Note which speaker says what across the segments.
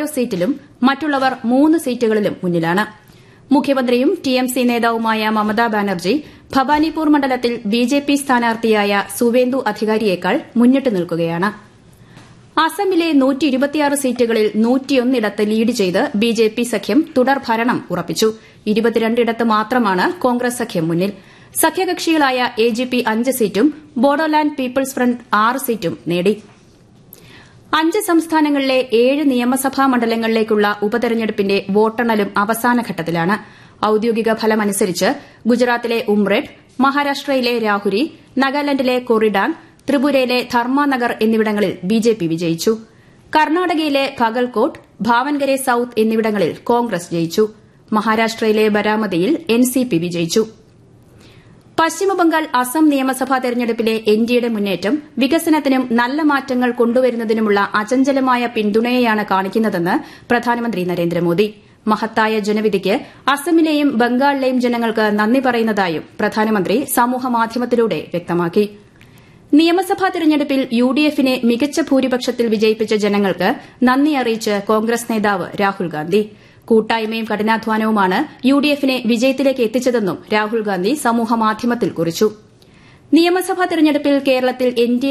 Speaker 1: ഓരോ സീറ്റിലും മറ്റുള്ളവർ മൂന്ന് സീറ്റുകളിലും മുന്നിലാണ് മുഖ്യമന്ത്രിയും ടിഎംസി നേതാവുമായ മമതാ ബാനർജി ഭവാനിപൂർ മണ്ഡലത്തിൽ ബിജെപി സ്ഥാനാർത്ഥിയായ സുവേന്ദു അധികാരിയേക്കാൾ മുന്നിട്ട് നിൽക്കുകയാണ് അസമിലെ സീറ്റുകളിൽ നൂറ്റിയൊന്നിടത്ത് ലീഡ് ചെയ്ത് ബിജെപി സഖ്യം തുടർഭരണം ഉറപ്പിച്ചു ഇരുപത്തിരണ്ടിടത്ത് മാത്രമാണ് കോൺഗ്രസ് സഖ്യം മുന്നിൽ സഖ്യകക്ഷികളായ എജിപി അഞ്ച് സീറ്റും ബോഡോലാൻഡ് പീപ്പിൾസ് ഫ്രണ്ട് ആറ് സീറ്റും നേടി അഞ്ച് സംസ്ഥാനങ്ങളിലെ ഏഴ് നിയമസഭാ മണ്ഡലങ്ങളിലേക്കുള്ള ഉപതെരഞ്ഞെടുപ്പിന്റെ വോട്ടെണ്ണലും അവസാനഘട്ടത്തിലാണ് ഔദ്യോഗിക ഫലമനുസരിച്ച് ഗുജറാത്തിലെ ഉംറെഡ് മഹാരാഷ്ട്രയിലെ രാഹുരി നാഗാലാൻഡിലെ കൊറിഡാൻ ത്രിപുരയിലെ ധർമാനഗർ എന്നിവിടങ്ങളിൽ ബിജെപി വിജയിച്ചു കർണാടകയിലെ ഭഗൽകോട്ട് ഭാവൻഗരെ സൌത്ത് എന്നിവിടങ്ങളിൽ കോൺഗ്രസ് ജയിച്ചു മഹാരാഷ്ട്രയിലെ ബരാമതിയിൽ എൻസിപി വിജയിച്ചു പശ്ചിമബംഗാൾ അസം നിയമസഭാ തെരഞ്ഞെടുപ്പിലെ എൻഡിയുടെ മുന്നേറ്റം വികസനത്തിനും നല്ല മാറ്റങ്ങൾ കൊണ്ടുവരുന്നതിനുമുള്ള അചഞ്ചലമായ പിന്തുണയെയാണ് കാണിക്കുന്നതെന്ന് പ്രധാനമന്ത്രി നരേന്ദ്രമോദി മഹത്തായ ജനവിധിക്ക് അസമിലെയും ബംഗാളിലെയും ജനങ്ങൾക്ക് നന്ദി പറയുന്നതായും പ്രധാനമന്ത്രി സമൂഹമാധ്യമത്തിലൂടെ വ്യക്തമാക്കി നിയമസഭാ തെരഞ്ഞെടുപ്പിൽ യുഡിഎഫിനെ മികച്ച ഭൂരിപക്ഷത്തിൽ വിജയിപ്പിച്ച ജനങ്ങൾക്ക് നന്ദി അറിയിച്ച് കോൺഗ്രസ് നേതാവ് രാഹുൽ ഗാന്ധി കൂട്ടായ്മയും കഠിനാധ്വാനവുമാണ് യുഡിഎഫിനെ വിജയത്തിലേക്ക് എത്തിച്ചതെന്നും രാഹുൽ ഗാന്ധി സമൂഹമാധ്യമത്തിൽ കുറിച്ചു നിയമസഭാ തെരഞ്ഞെടുപ്പിൽ കേരളത്തിൽ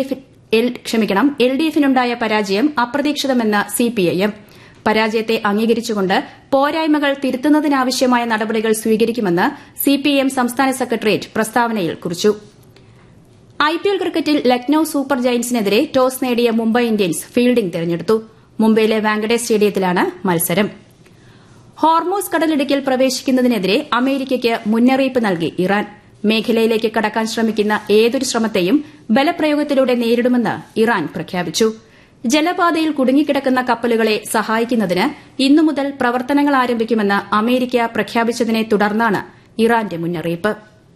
Speaker 1: എൽഡിഎഫിനുണ്ടായ പരാജയം അപ്രതീക്ഷിതമെന്ന് സിപിഐഎം പരാജയത്തെ അംഗീകരിച്ചുകൊണ്ട് പോരായ്മകൾ തിരുത്തുന്നതിനാവശ്യമായ നടപടികൾ സ്വീകരിക്കുമെന്ന് സിപിഐഎം സംസ്ഥാന സെക്രട്ടേറിയറ്റ് പ്രസ്താവനയിൽ കുറിച്ചു ഐപിഎൽ ക്രിക്കറ്റിൽ ലക്നൌ സൂപ്പർ ജയന്റ്സിനെതിരെ ടോസ് നേടിയ മുംബൈ ഇന്ത്യൻസ് ഫീൽഡിംഗ് തെരഞ്ഞെടുത്തു മുംബൈയിലെ വാങ്കഡേ സ്റ്റേഡിയത്തിലാണ് മത്സരം ഹോർമോസ് കടലിടുക്കിൽ പ്രവേശിക്കുന്നതിനെതിരെ അമേരിക്കയ്ക്ക് മുന്നറിയിപ്പ് നൽകി ഇറാൻ മേഖലയിലേക്ക് കടക്കാൻ ശ്രമിക്കുന്ന ഏതൊരു ശ്രമത്തെയും ബലപ്രയോഗത്തിലൂടെ നേരിടുമെന്ന് ഇറാൻ പ്രഖ്യാപിച്ചു ജലപാതയിൽ കുടുങ്ങിക്കിടക്കുന്ന കപ്പലുകളെ സഹായിക്കുന്നതിന് ഇന്നു മുതൽ പ്രവർത്തനങ്ങൾ ആരംഭിക്കുമെന്ന് അമേരിക്ക പ്രഖ്യാപിച്ചതിനെ തുടർന്നാണ് ഇറാന്റെ മുന്നറിയിപ്പ്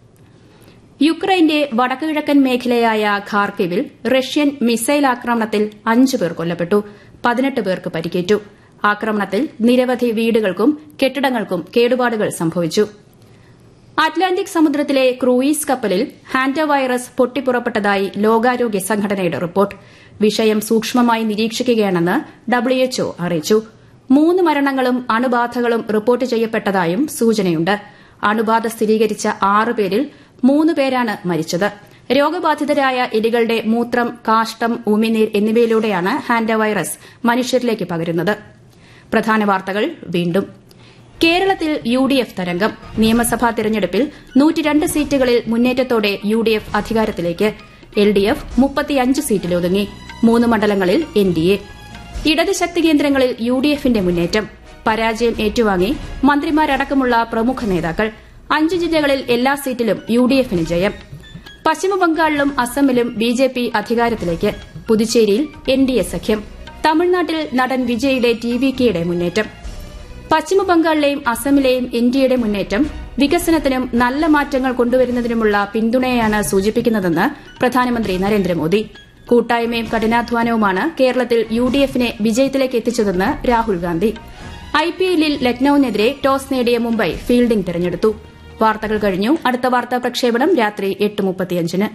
Speaker 1: യുക്രൈന്റെ വടക്കുകിഴക്കൻ മേഖലയായ ഖാർക്കിവിൽ റഷ്യൻ മിസൈൽ ആക്രമണത്തിൽ അഞ്ചു പേർ കൊല്ലപ്പെട്ടു പതിനെട്ട് പേർക്ക് പരിക്കേറ്റു ആക്രമണത്തിൽ നിരവധി വീടുകൾക്കും കെട്ടിടങ്ങൾക്കും കേടുപാടുകൾ സംഭവിച്ചു അറ്റ്ലാന്റിക് സമുദ്രത്തിലെ ക്രൂയിസ് കപ്പലിൽ ഹാൻഡ വൈറസ് പൊട്ടിപ്പുറപ്പെട്ടതായി ലോകാരോഗ്യ സംഘടനയുടെ റിപ്പോർട്ട് വിഷയം സൂക്ഷ്മമായി നിരീക്ഷിക്കുകയാണെന്ന് ഡബ്ല്യുഎച്ച്ഒ അറിയിച്ചു മൂന്ന് മരണങ്ങളും അണുബാധകളും റിപ്പോർട്ട് ചെയ്യപ്പെട്ടതായും സൂചനയുണ്ട് അണുബാധ സ്ഥിരീകരിച്ച ആറ് പേരിൽ മൂന്ന് പേരാണ് മരിച്ചത് രോഗബാധിതരായ എലികളുടെ മൂത്രം കാഷ്ടം ഉമിനീർ എന്നിവയിലൂടെയാണ് ഹാൻഡ വൈറസ് മനുഷ്യരിലേക്ക് പകരുന്നത് പ്രധാന വാർത്തകൾ വീണ്ടും കേരളത്തിൽ യുഡിഎഫ് തരംഗം നിയമസഭാ തെരഞ്ഞെടുപ്പിൽ നൂറ്റിരണ്ട് സീറ്റുകളിൽ മുന്നേറ്റത്തോടെ യുഡിഎഫ് അധികാരത്തിലേക്ക് എൽഡിഎഫ് മുപ്പത്തിയഞ്ച് സീറ്റിലൊതുങ്ങി മൂന്ന് മണ്ഡലങ്ങളിൽ എൻഡിഎ ഇടത് ശക്തി കേന്ദ്രങ്ങളിൽ യുഡിഎഫിന്റെ മുന്നേറ്റം പരാജയം ഏറ്റുവാങ്ങി മന്ത്രിമാരടക്കമുള്ള പ്രമുഖ നേതാക്കൾ അഞ്ച് ജില്ലകളിൽ എല്ലാ സീറ്റിലും യുഡിഎഫിന് ജയം പശ്ചിമബംഗാളിലും അസമിലും ബിജെപി അധികാരത്തിലേക്ക് പുതുച്ചേരിയിൽ എൻഡിഎ സഖ്യം തമിഴ്നാട്ടിൽ നടൻ വിജയുടെ ടിവികെയുടെ മുന്നേറ്റം പശ്ചിമബംഗാളിലെയും അസമിലെയും എൻഡിഎയുടെ മുന്നേറ്റം വികസനത്തിനും നല്ല മാറ്റങ്ങൾ കൊണ്ടുവരുന്നതിനുമുള്ള പിന്തുണയെയാണ് സൂചിപ്പിക്കുന്നതെന്ന് പ്രധാനമന്ത്രി നരേന്ദ്രമോദി കൂട്ടായ്മയും കഠിനാധ്വാനവുമാണ് കേരളത്തിൽ യുഡിഎഫിനെ വിജയത്തിലേക്ക് എത്തിച്ചതെന്ന് രാഹുൽ ഗാന്ധി ഐപിഎല്ലിൽ ലക്നൌവിനെതിരെ ടോസ് നേടിയ മുംബൈ ഫീൽഡിംഗ് തെരഞ്ഞെടുത്തു വാർത്തകൾ കഴിഞ്ഞു അടുത്ത വാർത്താ പ്രക്ഷേപണം രാത്രി എട്ട് മുപ്പത്തിയഞ്ചിന്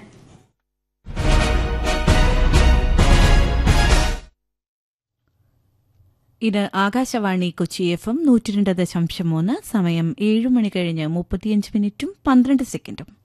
Speaker 2: ഇത് ആകാശവാണി കൊച്ചി എഫ് എം നൂറ്റിരണ്ട് ദശാംശം മൂന്ന് സമയം ഏഴ് മണി കഴിഞ്ഞ് മുപ്പത്തിയഞ്ച് മിനിറ്റും പന്ത്രണ്ട് സെക്കൻഡും